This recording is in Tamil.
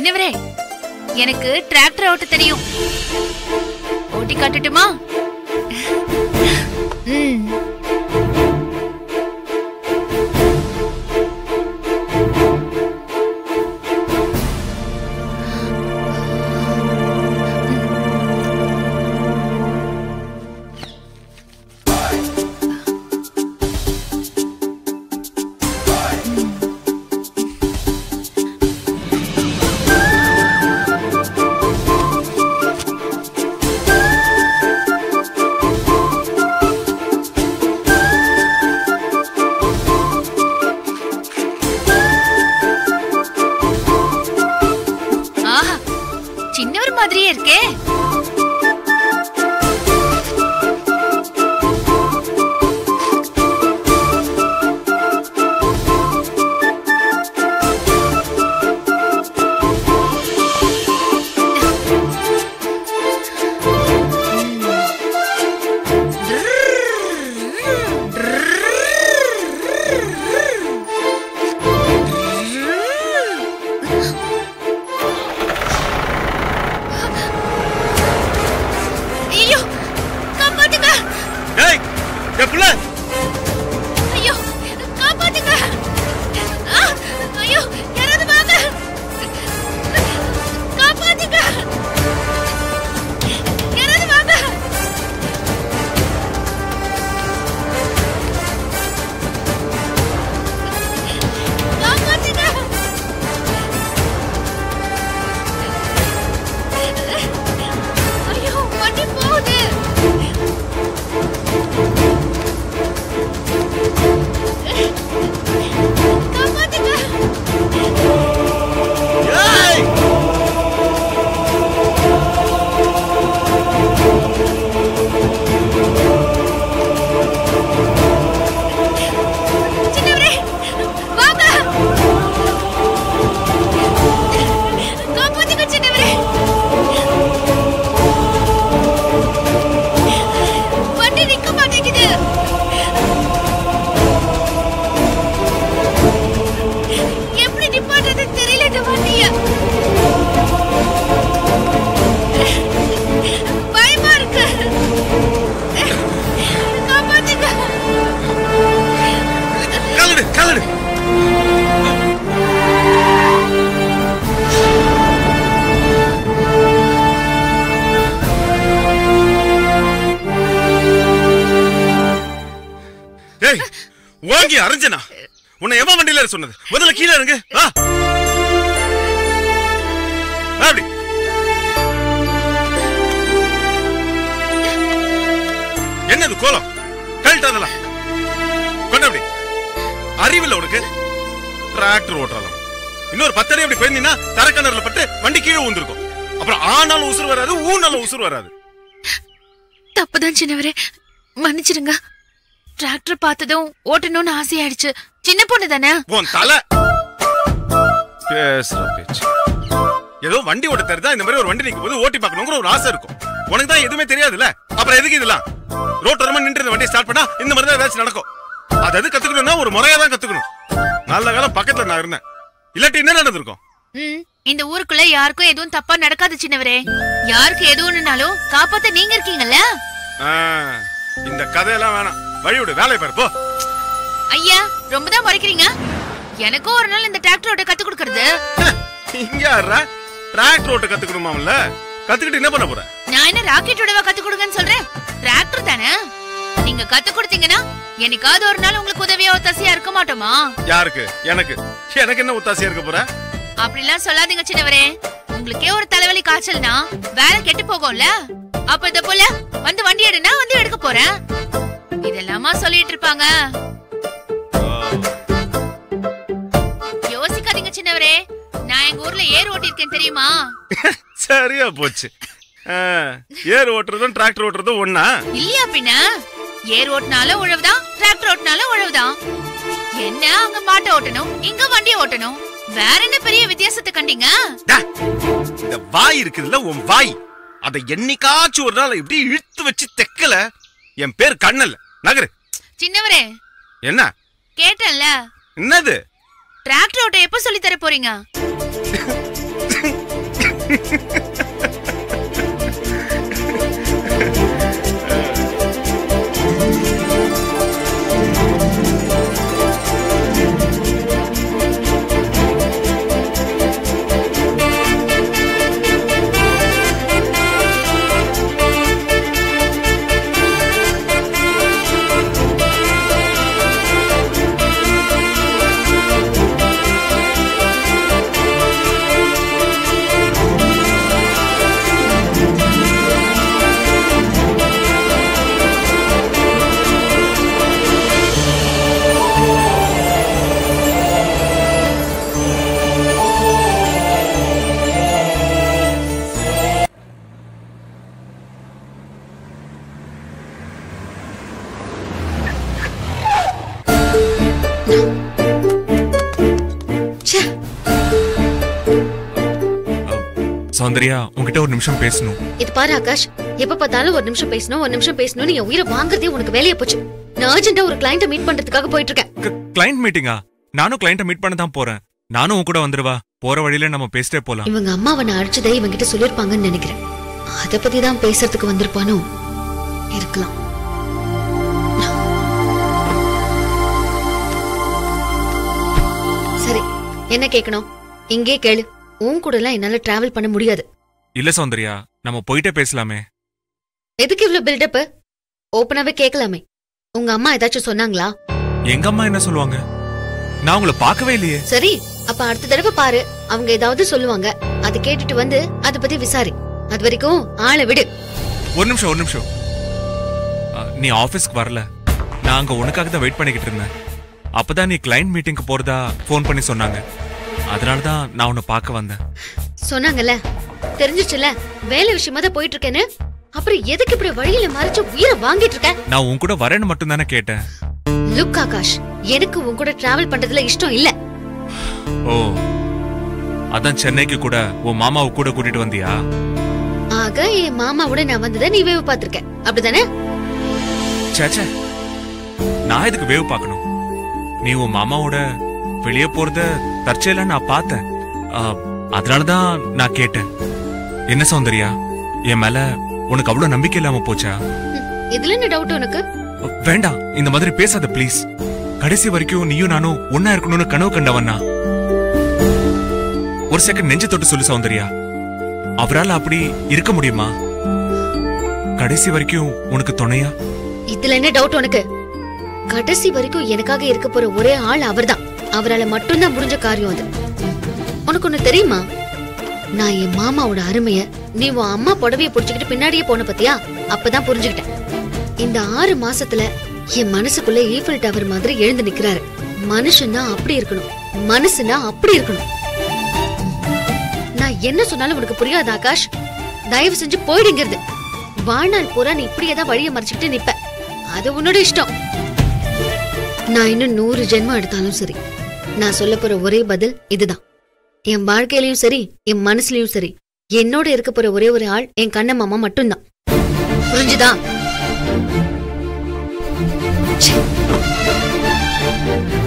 சின்னவரே எனக்கு டிராக்டர் ஓட்ட தெரியும் ஓட்டி காட்டட்டுமா ம் ஆஹா சின்னவர் மாதிரியே இருக்கே ஐயோ காப்பாத்துங்க ஏய் என் புள்ள ஐயோ காப்பாத்துங்க ஆ, ஐயோ யாராவது வாங்க காப்பாத்துங்க யாராவது வாங்க காப்பாத்துங்க ஐயோ வண்டி போகுது காப்பாத்துங்க ஏய் சின்னவரே வாங்க காப்பாத்துங்க சின்னவரே வண்டி நிக்க மாட்டேங்குது எப்படி நிப்பாட்டுறது தெரியல இந்த வண்டிய பயமா இருக்கு காப்பாத்துங்க காலடு காலடு ஏய் வாங்கி அரைஞ்சனா உன்னை எவன் வண்டியில ஏற சொன்னது முதல்ல கீழே இறங்கு வா வா அப்படி என்னது கோலம் கழட்டாதலாம் கொண்டு அப்படி அறிவில்ல உனக்கு டிராக்டர் ஓட்டுறதாம் இன்னொரு பத்தடி அப்படி போயிருந்தீங்கன்னா தரக்கணர்ல பட்டு வண்டி கீழே ஊந்திருக்கும் அப்புறம் ஆனாலும் உசுறு வராது ஊனாலும் உசுறு வராது தப்புதான் சின்னவரே மன்னிச்சிடுங்க டிராக்டர் பார்த்ததும் ஓட்டணும்னு ஆசையாயிடுச்சு சின்ன பொண்ணு தானே உன் தலை பேசுற பேச்சு ஏதோ வண்டி ஓட்ட தெரிதா இந்த மாதிரி ஒரு வண்டி நிற்கும் போது ஓட்டி பார்க்கணுங்கிற ஒரு ஆசை இருக்கும் உனக்கு தான் எதுவுமே தெரியாதுல்ல அப்புறம் எதுக்கு இதெல்லாம் ரோட்டோரமா நின்று இந்த வண்டியை ஸ்டார்ட் பண்ணா இந்த மாதிரி தான் ஏதாச்சும் நடக்கும் அது எது கத்துக்கணும்னா ஒரு முறையா தான் கத்துக்கணும் நல்ல காலம் பக்கத்துல நான் இருந்தேன் இல்லாட்டி என்ன நடந்திருக்கும் ம், இந்த ஊருக்குள்ள யாருக்கும் எதுவும் தப்பா நடக்காது சின்னவரே யாருக்கு எதுவும்னாலும் காப்பாத்த நீங்க இருக்கீங்கல்ல ஆ, இந்த கதையெல்லாம் வேணாம் வழி விடு வேலையை பாரு போ ஐயா ரொம்ப தான் மறைக்கிறீங்க எனக்கும் ஒரு நாள் இந்த டிராக்டரோட கத்து கொடுக்கறது இங்க யாரா டிராக்டர் ஓட்ட கத்துக்கணுமாம்ல கத்துக்கிட்டு என்ன பண்ண போற நான் என்ன ராக்கெட்டோடவா கத்து கொடுங்கன்னு சொல்றேன் டிராக்டர் தானே நீங்க கத்து கொடுத்தீங்கன்னா என்னைக்காவது ஒரு நாள் உங்களுக்கு உதவியா ஒத்தாசையா இருக்க மாட்டோமா யாருக்கு எனக்கு எனக்கு என்ன ஒத்தாசையா இருக்க போற அப்படிலாம் சொல்லாதீங்க சின்னவரே உங்களுக்கே ஒரு தலைவலி காய்ச்சல்னா வேலை கெட்டு போகும்ல அப்ப இத போல வந்து வண்டி எடுனா வந்து எடுக்க போறேன் இதெல்லாமா சொல்லிட்டு இருப்பாங்க யோசிக்காதீங்க சின்னவரே நான் எங்க ஊர்ல ஏர் ஓட்டிருக்கேன் தெரியுமா சரியா போச்சு ஆ, ஏர் ஓட்டுறதும் டிராக்டர் ஓட்டுறதும் ஒண்ணா இல்லையா பின்ன ஏர் ஓட்டினாலும் உழவுதான் டிராக்டர் ஓட்டினாலும் உழவுதான் என்ன அங்க மாட்டை ஓட்டணும் இங்க வண்டி ஓட்டணும் வேற என்ன பெரிய வித்தியாசத்தை கண்டீங்க டா, இந்த வாய் இருக்குதுல்ல உன் வாய் அதை என்னைக்காச்சும் ஒரு நாள் இப்படி இழுத்து வச்சு தெக்கல என் பேர் கண்ணல் நகரு சின்னவரே என்ன கேட்டேன்ல என்னது டிராக்டர் ஓட்ட எப்ப சொல்லி தர போறீங்க ச்சே சௌந்தர்யா உன்கிட்ட ஒரு நிமிஷம் பேசணும் இது பாரு ஆகாஷ் எப்ப பார்த்தாலும் ஒரு நிமிஷம் பேசணும் ஒரு நிமிஷம் பேசணும்னு என் உயிரை வாங்குறதே உனக்கு வேலையா போச்சு நான் அர்ஜென்ட்டா ஒரு கிளைண்ட மீட் பண்றதுக்காக போயிட்டு இருக்கேன் கிளைண்ட் மீட்டிங்கா நானும் கிளைண்ட மீட் பண்ண தான் போறேன் நானும் உன் கூட வந்துருவா போற வழியில நம்ம பேசிட்டே போலாம் இவங்க அம்மாவை நான் அடிச்சதை இவங்கிட்ட சொல்லிருப்பாங்கன்னு நினைக்கிறேன் அத பத்தி தான் பேசுறதுக்கு வந்திருப்பானோ இருக்கலாம் சரி என்ன கேட்கணும் இங்கே கேளு உன் கூட எல்லாம் என்னால டிராவல் பண்ண முடியாது இல்ல சௌந்தர்யா நம்ம போயிட்டே பேசலாமே எதுக்கு இவ்ளோ பில்டப் ஓப்பனாவே கேட்கலாமே உங்க அம்மா ஏதாச்சும் சொன்னாங்களா எங்க அம்மா என்ன சொல்லுவாங்க நான் உங்களை பார்க்கவே இல்லையே சரி அப்ப அடுத்த தடவை பாரு அவங்க ஏதாவது சொல்லுவாங்க அதை கேட்டுட்டு வந்து அத பத்தி விசாரி அது வரைக்கும் ஆளை விடு ஒரு நிமிஷம் ஒரு நிமிஷம் ஆ, நீ ஆபீஸ்க்கு வரல நான் அங்க உனக்காக தான் வெயிட் பண்ணிக்கிட்டு இருந்தேன் அப்பதான் நீ கிளைண்ட் மீட்டிங்க்கு போறதா ஃபோன் பண்ணி சொன்னாங்க அதனால தான் நான் உன்னை பார்க்க வந்தேன் சொன்னாங்கல்ல தெரிஞ்சிச்சுல வேலை விஷயமா தான் போயிட்டு இருக்கேன்னு அப்புறம் எதுக்கு இப்படி வழியில மறைச்சு உயிரை வாங்கிட்டு இருக்க நான் உன் கூட வரேன்னு மட்டும் தானே கேட்டேன் லுக் ஆகாஷ் எனக்கு உன் கூட டிராவல் பண்றதுல இஷ்டம் இல்ல ஓ அதான் சென்னைக்கு கூட உன் மாமாவை கூட கூட்டிட்டு வந்தியா ஆக என் மாமாவோட நான் வந்ததை நீ வேவு பார்த்திருக்க அப்படிதானே சேச்சே நான் இதுக்கு வேவ் பார்க்கணும் நீ உன் மாமாவோட வெளியே போறத தற்செயலா நான் பார்த்தேன் ஆ, அதனாலதான் நான் கேட்டேன் என்ன சௌந்தர்யா என் மேல உனக்கு அவ்வளவு நம்பிக்கை இல்லாம போச்சா ம், இதுல என்ன டவுட் உனக்கு வேண்டாம் இந்த மாதிரி பேசாத ப்ளீஸ் கடைசி வரைக்கும் நீயும் நானும் ஒன்னா இருக்கணும்னு கனவு கண்டவன்னா ஒரு செகண்ட் நெஞ்ச தொட்டு சொல்லு சௌந்தர்யா அவரால் அப்படி இருக்க முடியுமா கடைசி வரைக்கும் உனக்கு துணையா இதுல என்ன டவுட் உனக்கு கடைசி வரைக்கும் எனக்காக இருக்க போற ஒரே ஆள் அவர்தான் அவரால மட்டும்தான் முடிஞ்ச காரியம் அது உனக்கு ஒண்ணு தெரியுமா நான் என் மாமாவோட அருமைய நீ உன் அம்மா புடவைய புடிச்சுக்கிட்டு பின்னாடியே போன பத்தியா அப்பதான் புரிஞ்சுக்கிட்டேன் இந்த ஆறு மாசத்துல என் மனசுக்குள்ள ஈஃபில் டவர் மாதிரி எழுந்து நிக்கிறாரு மனுஷன்னா அப்படி இருக்கணும் மனசுனா அப்படி இருக்கணும் நான் என்ன சொன்னாலும் உனக்கு புரியாது ஆகாஷ் தயவு செஞ்சு போயிடுங்கிறது வாழ்நாள் பூரா நீ இப்படியே தான் வழிய மறைச்சுக்கிட்டு நிப்ப அது உன்னோட இஷ்டம் நான் இன்னும் நூறு ஜென்மம் எடுத்தாலும் சரி நான் சொல்ல போற ஒரே பதில் இதுதான் என் வாழ்க்கையிலயும் சரி என் மனசுலயும் சரி என்னோட இருக்க போற ஒரே ஒரு ஆள் என் கண்ண மாமா மட்டும்தான் புரிஞ்சுதா ச்சே.